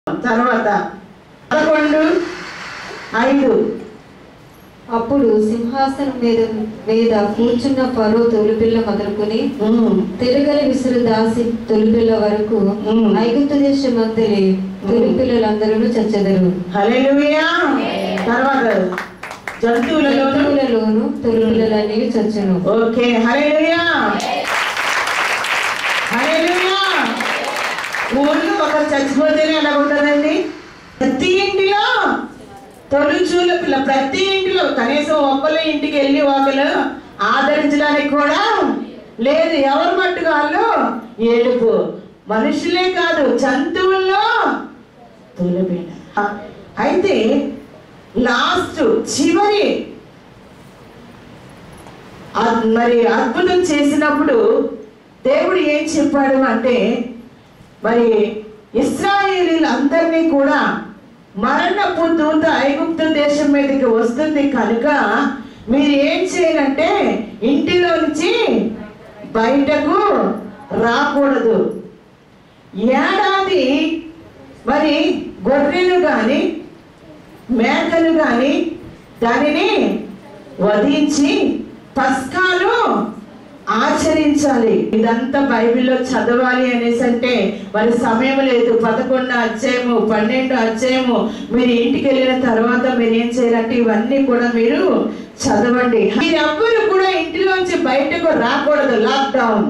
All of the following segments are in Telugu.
తర్వాత పదకొండు ఐదు అప్పుడు సింహాసనం మీద మీద కూర్చున్న ఫరో తొలిపిల్ల మొదలుకొని ఉమ్, తిరగలి విసురు దాసి తొలిపిల్ల వరకు ఉమ్. ఐగుప్తు దేశం మందలి తొలిపిల్లలందరూ చచ్చెదరు హల్లెలూయా తర్వాత జంతువులలోను జంతువులలోను తొలిపిల్లలన్నీ చచ్చును ఓకే హల్లెలూయా హల్లెలూయా ఊళ్ళో ఒకరు చచ్చిపోతేనే ఎలా ఉంటుందండి ప్రతి ఇంటిలో తొలిచూల పిల్ల ప్రతి ఇంటిలో కనీసం ఒకళ్ళ ఇంటికి వెళ్ళి ఒకరు ఆదరించడానికి కూడా లేదు ఎవరు మట్టుకు వాళ్ళు ఏడుపు మనుషులే కాదు జంతువుల్లో తొలిపోయిన అయితే లాస్ట్ చివరి అద్- మరి అద్భుతం చేసినప్పుడు దేవుడు ఏం చెప్పాడు అంటే మరి ఇస్రాయేలీలందరినీ కూడా మరణపు దూత ఐగుప్తు దేశం మీదకి వస్తుంది కనుక మీరు ఏం చేయాలంటే ఇంటిలో నుంచి బయటకు రాకూడదు ఏడాది మరి గొర్రెలు కానీ మేకలు కానీ దానిని వధించి పస్కాలు ఆచరించాలి ఇదంతా బైబిల్లో చదవాలి అనేసి అంటే మరి సమయం లేదు పదకొండు అధ్యాయము పన్నెండు అధ్యాయము మీరు ఇంటికి వెళ్ళిన తర్వాత మీరు ఏం చేయాలంటే ఇవన్నీ కూడా మీరు చదవండి మీరెవ్వరు కూడా ఇంటిలోంచి బయటకు రాకూడదు లాక్డౌన్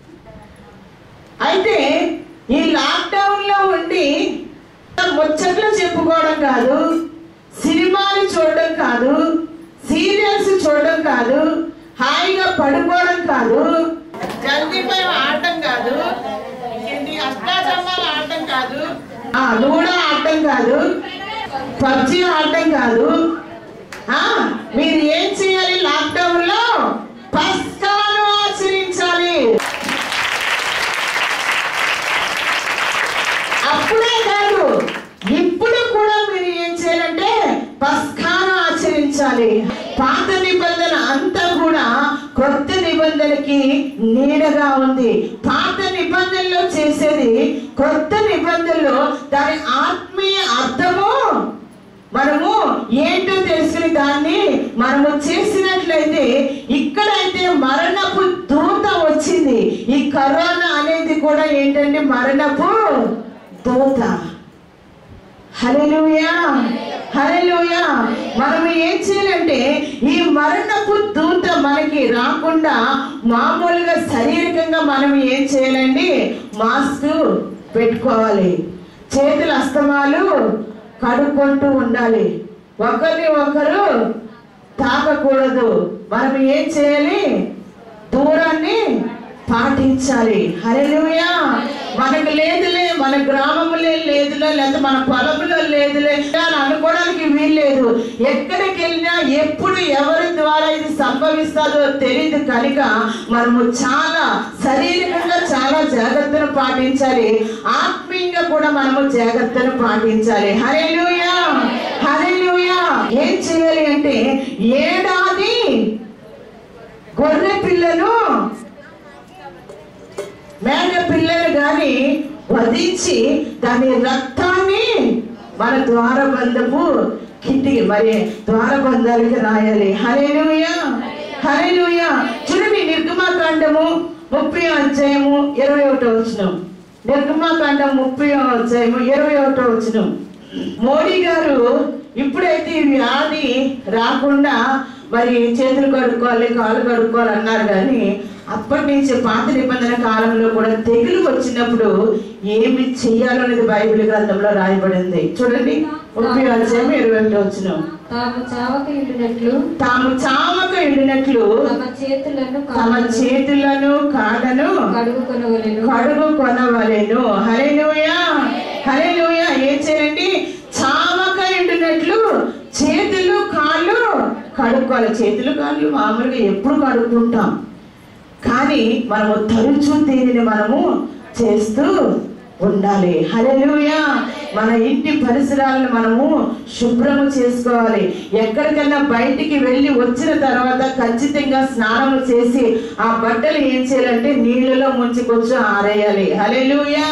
అయితే ఈ లాక్డౌన్ లో ఉండి ముచ్చట్లు చెప్పుకోవడం కాదు సినిమాలు చూడడం కాదు సీరియల్స్ చూడడం కాదు హాయిగా పడుకోవడం కాదు జల్దీపై ఆడటం కాదు ఇంకేంటి అష్టాచమ్మాలు ఆడటం కాదు ఆ లూడో ఆడటం కాదు పబ్జి ఆడటం కాదు ఆ మీరు ఏం చేయాలి లాక్డౌన్ లో పస్కాలు ఆచరించాలి అప్పుడే కాదు ఇప్పుడు కూడా మీరు ఏం చేయాలంటే పస్కాను ఆచరించాలి పాత నిబంధన అంతా కూడా కొత్త నిబంధనకి నీడగా ఉంది పాత నిబంధనలో చేసేది కొత్త నిబంధనలో దాని ఆత్మీయ అర్థము మనము ఏంటో తెలుసుకుని దాన్ని మనము చేసినట్లయితే ఇక్కడైతే మరణపు దూత వచ్చింది ఈ కరోనా అనేది కూడా ఏంటంటే మరణపు దూత హల్లెలూయా హల్లెలూయా మనం ఏం చేయాలంటే ఈ మరణపు దూత మనకి రాకుండా మామూలుగా శారీరకంగా మనం ఏం చేయాలండి మాస్క్ పెట్టుకోవాలి చేతుల అస్తమాలు కడుక్కుంటూ ఉండాలి ఒకరిని ఒకరు తాకకూడదు మనం ఏం చేయాలి దూరాన్ని పాటించాలి హల్లెలూయా మనకు లేదులే మన గ్రామంలో లేదులే లేదా మన పొలంలో లేదులే అని అనుకోవడానికి వీల్లేదు ఎక్కడికి వెళ్ళినా ఎప్పుడు ఎవరి ద్వారా ఇది సంభవిస్తుందో తెలియదు కనుక మనము చాలా శారీరకంగా చాలా జాగ్రత్తలు పాటించాలి ఆత్మీయంగా కూడా మనము జాగ్రత్తలు పాటించాలి హల్లెలూయా హల్లెలూయా ఏం చేయాలి అంటే ఏడాది గొర్రె పిల్లను మేక పిల్లలు గాని వధించి దాని రక్తాన్ని మన ద్వారబంధపు కిటికి మరి ద్వారబంధాలకి రాయాలి హరేలుయా హరేలుయా చూడండి నిర్గమాకాండము ముప్పై అధ్యాయము ఇరవై ఒకటో వచ్చిన నిర్గమాకాండం ముప్పై అధ్యాయము ఇరవై ఒకటో వచ్చిన మోడీ గారు ఇప్పుడైతే ఈ వ్యాధి రాకుండా మరి చేతులు కడుక్కోవాలి కాళ్ళు కడుక్కోవాలి అన్నారు కానీ అప్పటి నుంచి పాత నిబంధన కాలంలో కూడా తెగులు వచ్చినప్పుడు ఏమి చెయ్యాలో అనేది బైబిల్ గ్రంథంలో రాయబడింది చూడండి ముప్పై అధ్యాయం ఇరవై ఒకటి వచ్చిన తాము చావక ఉండినట్లు తాము చావక ఎండినట్లు తమ చేతులను తమ కాళ్ళను చేతులను కాళ్ళను కడుగుకొనవలెను కడుగు కొనవలెను హరేలుయా హరేలుయా ఏం చేయండి చావక ఎండినట్లు చేతులు కాళ్ళు కడుక్కోవాలి చేతులు కాళ్ళు మామూలుగా ఎప్పుడు కడుక్కుంటాం కానీ మనము తరచూ దీనిని మనము చేస్తూ ఉండాలి హల్లెలూయా మన ఇంటి పరిసరాలను మనము శుభ్రము చేసుకోవాలి ఎక్కడికైనా బయటికి వెళ్ళి వచ్చిన తర్వాత ఖచ్చితంగా స్నానము చేసి ఆ బట్టలు ఏం చేయాలంటే నీళ్ళలో ముంచుకొచ్చు ఆరేయాలి హల్లెలూయా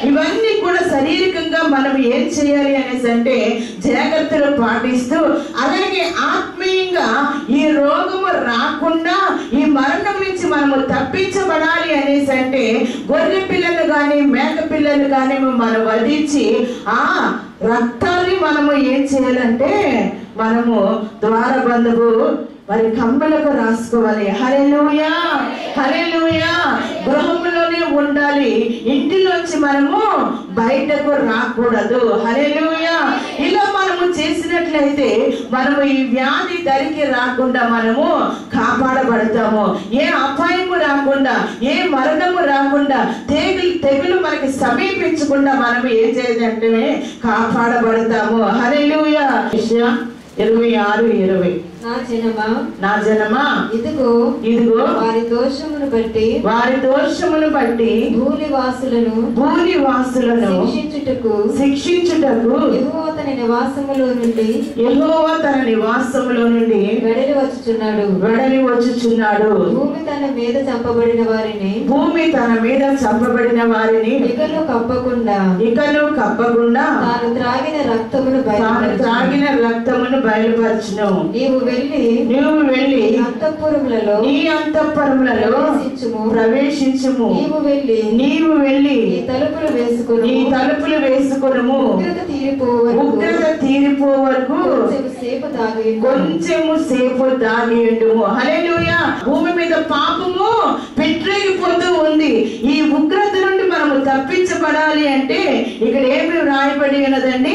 ఇవన్నీ కూడా శారీరకంగా మనం ఏం చేయాలి అనేసి అంటే జాగ్రత్తలు పాటిస్తూ అలాగే ఆత్మీయంగా ఈ రోగము రాకుండా ఈ మరణం నుంచి మనము తప్పించబడాలి అనేసి అంటే గొర్రె పిల్లలు కానీ మేక పిల్లలు కానీ మనం వధించి ఆ రక్తాన్ని మనము ఏం చేయాలంటే మనము ద్వారబంధువు మరి కమ్మలకు రాసుకోవాలి హరెలుయా హరెలుయా గృహంలోనే ఉండాలి ఇంటిలోంచి మనము బయటకు రాకూడదు హరెలుయా ఇలా మనము చేసినట్లయితే మనము ఈ వ్యాధి దరికి రాకుండా మనము కాపాడబడతాము ఏ అపాయము రాకుండా ఏ మరణము రాకుండా తెగులు తెగులు మనకి సమీపించకుండా మనం ఏం చేయాలంటే కాపాడబడతాము హరెలుయా ఇరవై ఆరు ఇరవై నా జనమా నా జనమా ఇదిగో ఇదిగో వారి దోషమును బట్టి వారి దోషమును బట్టి భూమి వాసులను భూమి వాసులను శిక్షించుటకు శిక్షించుటకు యెహోవా తన నివాసములో నుండి యెహోవా తన నివాసములో నుండి వెడలి వచ్చుచున్నాడు వెడలి వచ్చుచున్నాడు భూమి తన మీద చంపబడిన వారిని భూమి తన మీద చంపబడిన వారిని ఇకలు కప్పకుండా ఇకను కప్పకుండా తాను త్రాగిన రక్తమును తాను బయలుపరచును. త్రాగిన రక్తమును బయలుపరచును నీవు వెళ్ళి నీవు వెళ్ళి అంతఃపురములలో నీ అంతఃపురములలో ప్రవేశించుము ప్రవేశించుము నీవు వెళ్ళి నీవు వెళ్ళి నీ తలుపులు వేసుకుని నీ తలుపులు వేసుకొనుము ఉగ్రత తీరిపోవరకు ఉగ్రత తీరిపో వరకు కొంచెం సేపు తాగి కొంచెము సేపు దాగి ఉండుము హల్లెలూయా భూమి మీద పాపము పెట్టరేగిపోతూ ఉంది ఈ ఉగ్రత నుండి మనము తప్పించబడాలి అంటే ఇక్కడ ఏమి రాయబడి ఉన్నదండి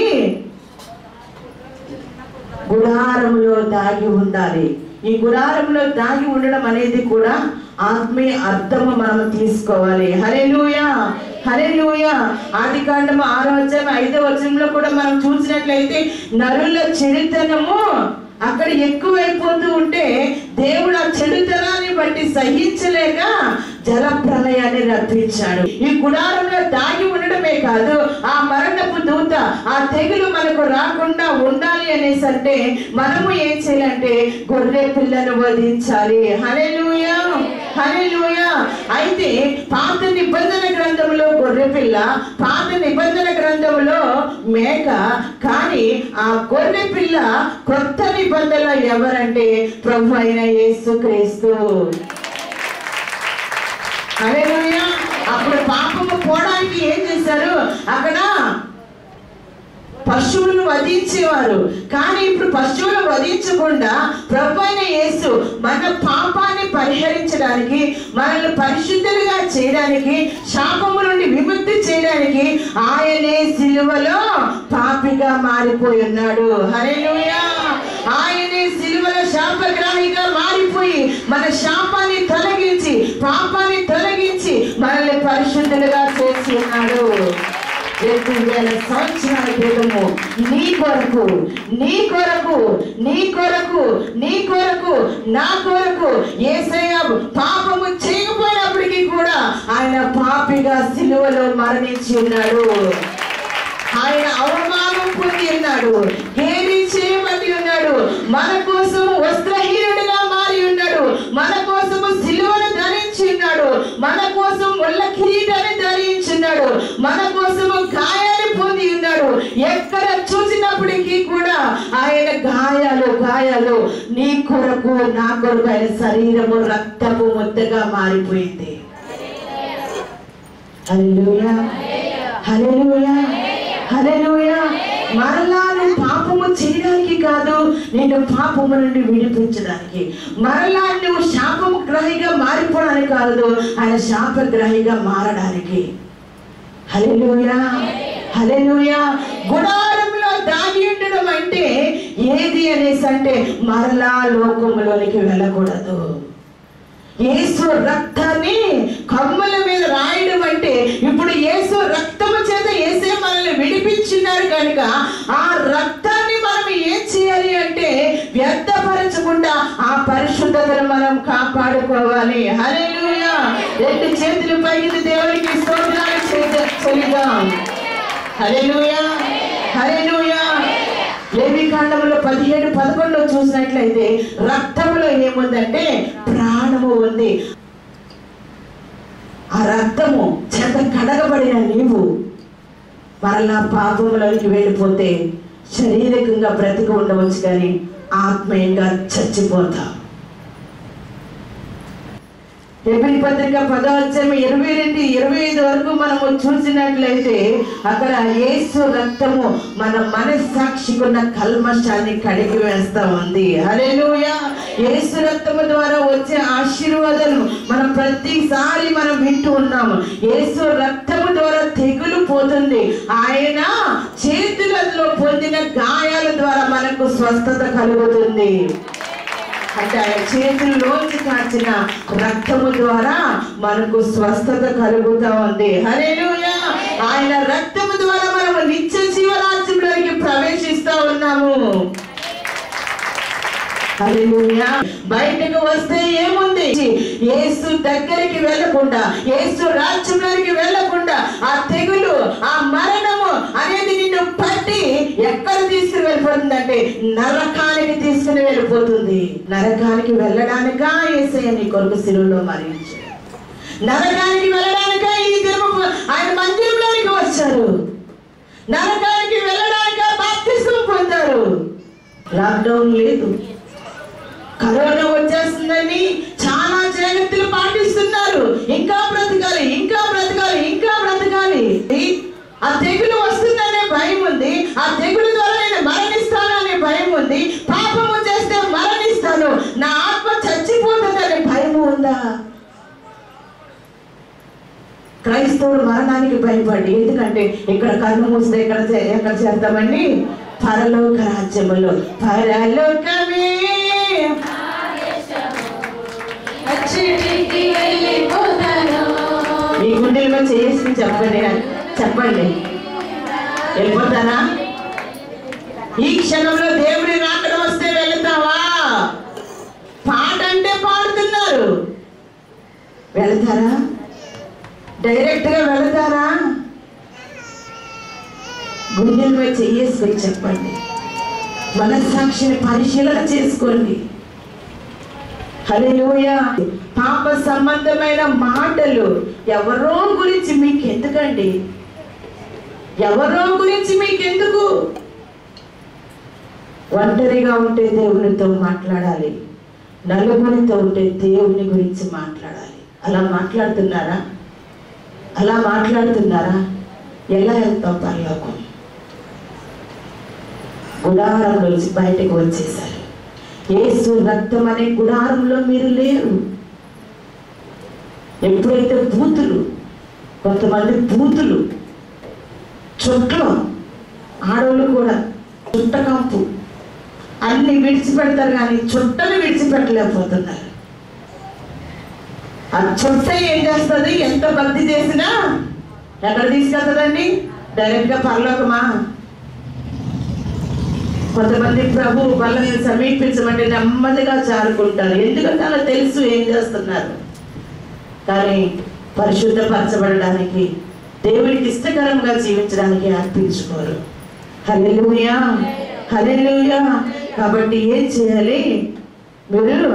గుడారంలో దాగి ఉండాలి ఈ గుడారంలో దాగి ఉండడం అనేది కూడా ఆత్మీయ అర్థము మనం తీసుకోవాలి హరెలుయా హరెలుయా ఆది కాండము ఆరో అధ్యాయం ఐదో వచనంలో కూడా మనం చూసినట్లయితే నరుల చెడుతనము అక్కడ ఎక్కువైపోతూ ఉంటే దేవుడు ఆ చెడుతనాన్ని బట్టి సహించలేక జల ప్రళయాన్ని రప్పించాడు ఈ గుడారంలో దాగి ఉండడమే కాదు ఆ మరణపు దూత ఆ తెగులు మనకు రాకుండా ఉండాలి అనేసి అంటే మనము ఏం చేయాలంటే గొర్రె పిల్లను వధించాలి హల్లెలూయా హల్లెలూయా అయితే పాత నిబంధన గ్రంథంలో గొర్రె పిల్ల పాత నిబంధన గ్రంథంలో మేక కానీ ఆ గొర్రె పిల్ల కొత్త నిబంధన ఎవరంటే ప్రభు అయిన యేసు క్రీస్తు హల్లెలూయా అప్పుడు పాపము పోవడానికి ఏం చేశారు అక్కడ పశువులను వధించేవారు కానీ ఇప్పుడు పశువులు వధించకుండా ప్రభు అయిన యేసు మన పాపాన్ని పరిహరించడానికి మనల్ని పరిశుద్ధులుగా చేయడానికి శాపము నుండి విముక్తి చేయడానికి ఆయనే సిలువలో పాపిగా మారిపోయి ఉన్నాడు హల్లెలూయా ఆయనే సిలువలో శాపగ్రాహిగా మారిపోయి మన శాపాన్ని తొలగించి పాపాన్ని తొలగించి మనల్ని పరిశుద్ధులుగా చేసి ఉన్నాడు రెండు వేల సంవత్సరాల క్రితము నీ కొరకు నీ కొరకు నీ కొరకు నీ కొరకు నా కొరకు ఏసయ్య పాపము చేయకపోయినప్పటికీ కూడా ఆయన పాపిగా సిలువలో మరణించి ఉన్నాడు ఆయన అవమానం పొంది ఉన్నాడు ఏది చేయబడి ఉన్నాడు మన కోసం వస్త్రహీనుడిగా మారి ఉన్నాడు మన కోసము సిలువను ధరించి ఉన్నాడు మన కోసం ముళ్ళ కిరీటాన్ని ధరించి ఉన్నాడు మన కోసము గాయాలు పొంది ఉన్నాడు ఎక్కడ చూసినప్పటికీ కూడా ఆయన గాయాలు గాయాలు నీ కొరకు నా కొరకు ఆయన శరీరము రక్తపు ముద్దగా మారిపోయింది హల్లెలూయా హల్లెలూయా హల్లెలూయా మరలా నువ్వు పాపము చేయడానికి కాదు నేను పాపము నుండి విడిపించడానికి మరలా నువ్వు శాపము గ్రహిగా మారిపోవడానికి కాదు ఆయన శాపగ్రహిగా మారడానికి హల్లెలూయా హల్లెలూయా గుడారంలో దాగి ఉండడం అంటే ఏది అనేసి అంటే మరలా లోకములోనికి వెళ్ళకూడదు యేసు రక్తాన్ని కమ్ముల మీద రాయడం అంటే ఇప్పుడు యేసు రక్తము చేత యేసే మనల్ని విడిపించినారు కనుక ఆ రక్తాన్ని మనం ఏం చేయాలి అంటే వ్యర్థపరచకుండా ఆ పరిశుద్ధతను మనం కాపాడుకోవాలి హల్లెలూయా రెండు చేతులు పైకి దేవునికి స్తోత్రాలు చేద్దాం చెల్లిద్దాం హల్లెలూయా హల్లెలూయా లేవి కాండంలో పదిహేడు పదకొండులో చూసినట్లయితే రక్తంలో ఏముందంటే ప్రాణము ఉంది ఆ రక్తము చేత కడగబడిన నీవు మరలా పాపములోకి వెళ్ళిపోతే శారీరకంగా బ్రతికి ఉండవచ్చు కానీ ఆత్మీయంగా చచ్చిపోతాం ఎబ్రి పత్రిక పదో అధ్యాయం ఇరవై రెండు ఇరవై ఐదు వరకు మనము చూసినట్లయితే అక్కడ యేసు రక్తము మన మనస్సాక్షికున్న కల్మషాన్ని కడిగి వేస్తా ఉంది హల్లెలూయా యేసు రక్తము ద్వారా వచ్చే ఆశీర్వాదాలు మనం ప్రతిసారి మనం వింటూ ఉన్నాము యేసు రక్తము ద్వారా తెగులు పోతుంది ఆయన చేతులలో పొందిన గాయాల ద్వారా మనకు స్వస్థత కలుగుతుంది అంటే ఆయన చేతుల్లోంచి కాచిన రక్తము ద్వారా మనకు స్వస్థత కలుగుతా ఉంది హల్లెలూయా ఆయన రక్తము ద్వారా మనము నిత్య జీవరాజ్యంలోకి ప్రవేశిస్తా ఉన్నాము హల్లెలూయా బయటకు వస్తే ఏముంది యేసు దగ్గరికి వెళ్ళకుండా యేసు రాజ్యంలోకి వెళ్ళకుండా ఆ తెగులు ఆ మరణము అనేది నిన్ను పట్టి ఎక్కడ తీసుకుని వెళ్ళిపోతుందంటే నరకానికి తీసుకుని వెళ్ళిపోతుంది నరకానికి వెళ్ళడానికా ఏసయ్య నీ కొరకు శిలువలో మరణించాడు నరకానికి వెళ్ళడానికా ఈ దినము ఆయన మందిరంలోనికి వచ్చారు నరకానికి వెళ్ళడానికా బాప్తిస్మం పొందారు లాక్డౌన్ లేదు కరోనా వచ్చేస్తుందని చాలా జాగ్రత్తలు పాటిస్తున్నారు ఇంకా బ్రతకాలి ఇంకా బ్రతకాలి ఇంకా బ్రతకాలి ఆ తెగులు వస్తుందనే భయం ఉంది ఆ తెగులు ద్వారా నేను మరణిస్తాను అనే భయం ఉంది పాపము చేస్తే మరణిస్తాను నా ఆత్మ చచ్చిపోతుందనే భయము ఉందా క్రైస్తవుడు మరణానికి భయపడి ఎందుకంటే ఇక్కడ కన్ను మూస్తే ఎక్కడ చే- ఎక్కడ చేస్తామండి పరలోక రాజ్యములో పరలోకమే అచ్చటికి వెళ్ళిపోతాను మీ గుండెల్లో చేసి చెప్పండి చెప్పండి వెళ్ళిపోతానా ఈ క్షణంలో దేవుడి రాకడ వస్తే వెళతావా పాట అంటే పాడుతున్నారు వెళతారా డైరెక్ట్ గా వెళతారా గుండెల మీద చెయ్యేసుకొని చెప్పండి మనస్సాక్షిని పరిశీలన చేసుకోండి హల్లెలూయా పాప సంబంధమైన మాటలు ఎవరో గురించి మీకు ఎందుకండి ఎవరో గురించి మీకు ఎందుకు ఒంటరిగా ఉంటే దేవునితో మాట్లాడాలి నలుగురితో ఉంటే దేవుని గురించి మాట్లాడాలి అలా మాట్లాడుతున్నారా అలా మాట్లాడుతున్నారా ఎలా వెళ్తాం పరలోకం గుడారం నుంచి బయటకు వచ్చేసారు యేసు రక్తం అనే గుడారంలో మీరు లేరు ఎప్పుడైతే బూతులు కొంతమంది బూతులు చుట్టలు ఆడవాళ్ళు కూడా చుట్టకంపు అన్ని విడిచిపెడతారు కానీ చుట్టలు విడిచిపెట్టలేకపోతున్నారు ఆ చుట్ట ఏం చేస్తుంది ఎంత భక్తి చేసినా ఎక్కడ తీసుకెళ్తుందండి డైరెక్ట్ గా పరలోకమా కొంతమంది ప్రభు వాళ్ళని సమీపించమంటే నెమ్మదిగా చారుకుంటారు ఎందుకంటే అలా తెలుసు ఏం చేస్తున్నారు కానీ పరిశుద్ధపరచబడడానికి దేవునికి ఇష్టకరంగా జీవించడానికి అర్పించుకోరు హల్లెలూయా హల్లెలూయా కాబట్టి ఏం చేయాలి మీరు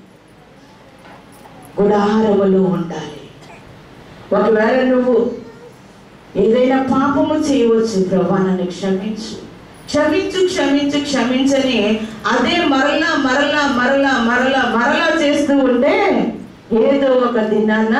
గుడారములో ఉండాలి ఒకవేళ నువ్వు ఏదైనా పాపము చేయవచ్చు ప్రభా నన్ను క్షమించు క్షమించు క్షమించు క్షమించని అదే మరలా మరలా మరలా మరలా మరలా చేస్తూ ఉంటే ఏదో ఒక దినాన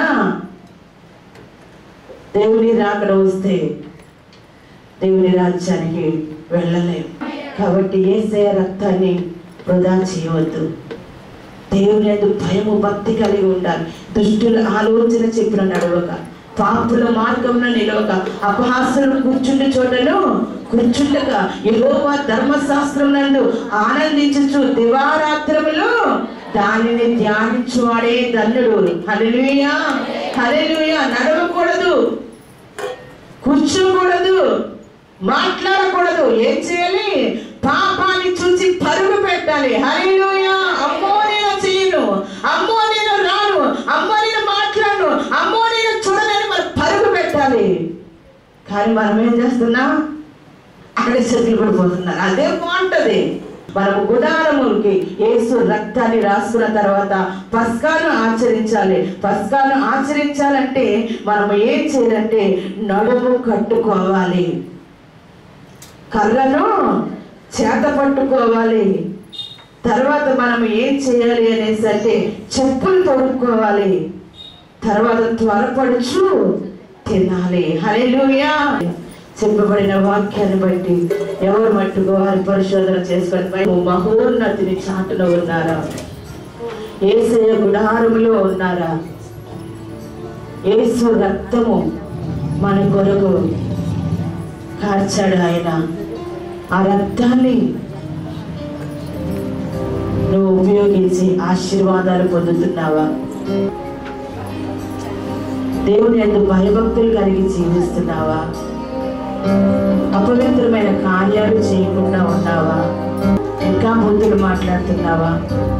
దేవుని రాకడ వస్తే దేవుని రాజ్యానికి వెళ్ళలేం కాబట్టి ఏసయ రక్తాన్ని వృధా చేయవద్దు దేవుని యందు భయము భక్తి కలిగి ఉండాలి దుష్టుల ఆలోచన చెప్పిన నడవక పాపుల మార్గంలో నిలవక అపహాసులు కూర్చుండి చోటను కూర్చుండక యెహోవా ధర్మశాస్త్రం నందు ఆనందించుచు దివారాత్రములు దానిని ధ్యానించువాడే ధన్యుడు హల్లెలూయా హల్లెలూయా నడవకూడదు కూర్చోకూడదు మాట్లాడకూడదు ఏం చేయాలి పాపాన్ని చూసి పరుగు పెట్టాలి హరిలోయ అమ్మో నేను చేయను అమ్మో నేను రాను అమ్మో నేను మాట్లాడను అమ్మో నేను చూడలేను మరి పరుగు పెట్టాలి కానీ మనం ఏం చేస్తున్నాం అక్కడే చేతులు పడిపోతున్నారు అదే బాగుంటది మనము గుడారములకి యేసు రక్తాన్ని రాసుకున్న తర్వాత పస్కాను ఆచరించాలి పస్కాను ఆచరించాలంటే మనము ఏం చేయాలంటే నడుము కట్టుకోవాలి కర్రను చేత పట్టుకోవాలి తర్వాత మనం ఏం చేయాలి అనేసి అంటే చెప్పులు తొడుక్కోవాలి తర్వాత త్వరపడుచు తినాలి హల్లెలూయా చెప్పబడిన వాక్యాన్ని బట్టి ఎవరు మట్టుకో వారి పరిశోధన చేసుకొని బయట మహోన్నతిని చాటులో ఉన్నారా ఏసయ గుడారములో ఉన్నారా ఏసు రక్తము మన కొరకు కార్చాడు ఆయన ఆ రక్తాన్ని నువ్వు ఉపయోగించి ఆశీర్వాదాలు పొందుతున్నావా దేవుని ఎందుకు భయభక్తులు కలిగి జీవిస్తున్నావా అపవిత్రమైన కార్యాలు చేయకుండా ఉన్నావా ఇంకా బుద్ధులు మాట్లాడుతున్నావా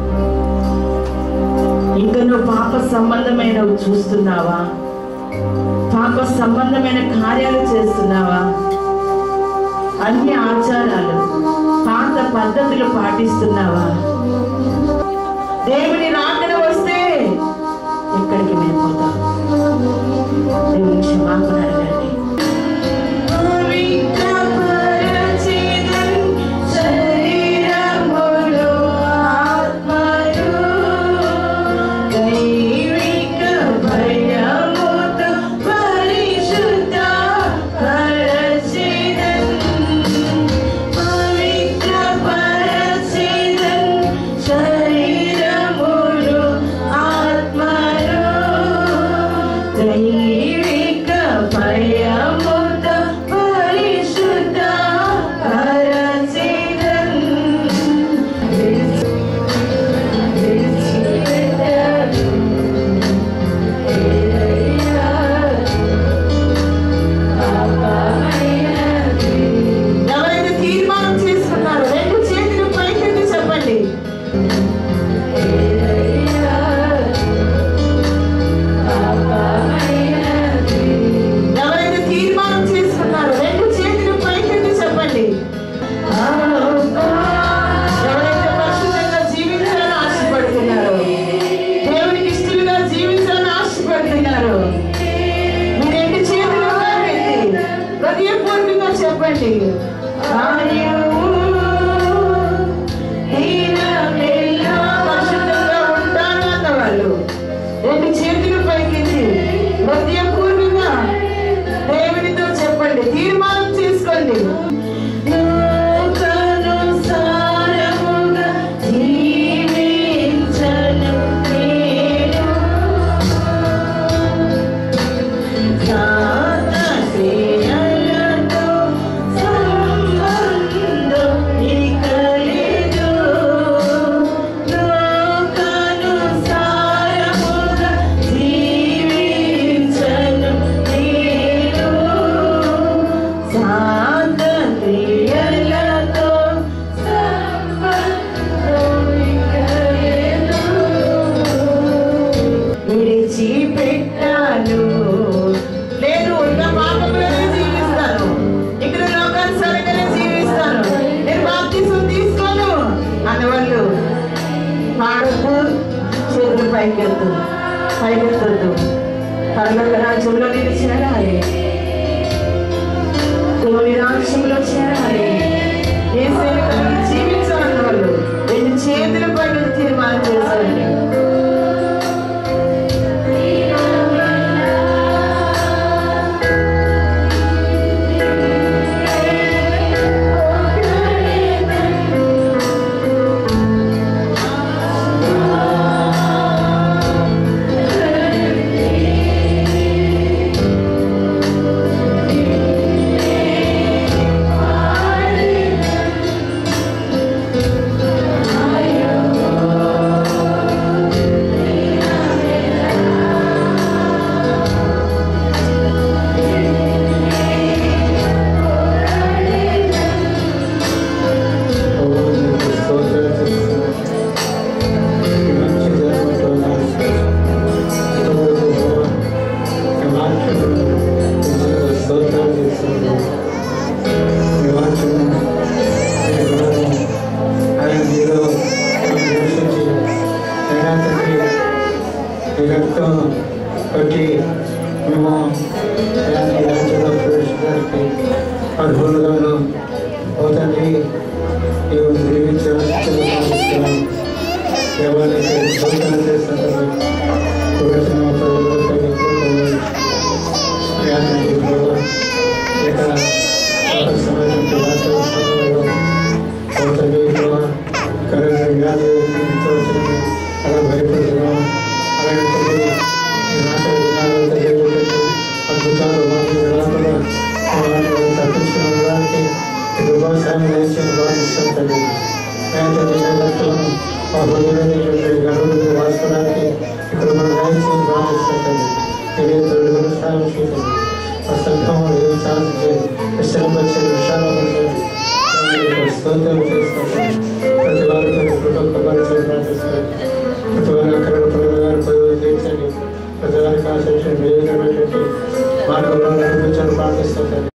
ఇంకా నువ్వు పాప సంబంధమైనవి చూస్తున్నావా పాప సంబంధమైన కార్యాలు చేస్తున్నావా అన్ని ఆచారాలు పాత పద్ధతులు పాటిస్తున్నావా దేవుని రాకడ వస్తే ఎక్కడికి వెళ్ళిపోతాం దేవుని క్షమాపణ అడగండి దైవిక భయముత పరిశుద్ధ పరచిదన్ ఎవరైనా తీర్మానం చేసుకున్నారు రెండు చేతులు పైకెత్తి చెప్పండి ఎవరైనా తీర్మానం చేసుకున్నారు రెండు చేతులు పైకెత్తి చెప్పండి ఎవరైతే పరిశుద్ధంగా జీవించాలని ఆశపడుతున్నారు దేవునికి ఇష్టలుగా జీవించాలని ఆశపడుతున్నారు మీ రెండు చేతులు పైకెత్తి హృదయపూర్వకంగా చెప్పండి ఆయువు హీనమెల్లా పరిశుద్ధంగా ఉంటాను అన్నవాళ్ళు రెండు చేతులు పైకెత్తి హృదయపూర్వకంగా దేవునితో చెప్పండి తీర్మానం చేసుకోండి లోకానుసారముగా జీవించను నేను. జ్ఞాన క్రియలతో సంబంధం ఇక లేదు. లోకానుసారముగా జీవించను నేను. శాంత క్రియలతో సంబంధం ఇక లేదు. విడిచిపెట్టాను లేదు ఇంకా పాపంలోనే జీవిస్తాను ఇక్కడ లోకానుసారంగానే జీవిస్తాను నేను బాప్తిసం తీసుకోను అన్నవాళ్ళు పాడద్దు చేతులు పైకెత్తు పైకెత్తద్దు పరలోక రాజ్యంలో నేను చేరాలి దేవుని రాజ్యంలో చేరాలి ఏ సేవకులు జీవించాలన్న వాళ్ళు రెండు చేతుల పైన తీర్మానం చేసుకోండి Thank తండ్రి నీవు జీవించిన శిక్షణ దేవాలయ సూచన చేస్తున్నారు పురాతన ప్రజలు ఇక సమయం సమయంలో తండ్రి కరెంట్ వ్యాధి అలా భయపడుతున్నాం అలాగే తండ్రి ఈ రాత్రి దినాలంతా దేవుడు అద్భుతాలు మాకు విడాకులు వాటిని తప్పించుకోవడానికి దుర్భాషాన్ని వేసి భావిస్తాం తండ్రి పేదలను ఆ హృదయమైనటువంటి గర్భుడిని రాసుకోవడానికి ఇక్కడ మనం రాయించి భావిస్తాం తండ్రి ఇదే తొలి సాయం చేయండి ఆ సంఘం ఏ సాధించే విషయంపరిచే విషయాలు స్తోత్రం చేస్తాం ప్రతి వారితో కుటుంబ పరిచయం ప్రార్థిస్తాం ప్రతి వారి అక్కడ ప్రతి వారి పదవి తీర్చండి ప్రతి వారికి ఆశించండి మార్గంలో నడిపించని ప్రార్థిస్తాం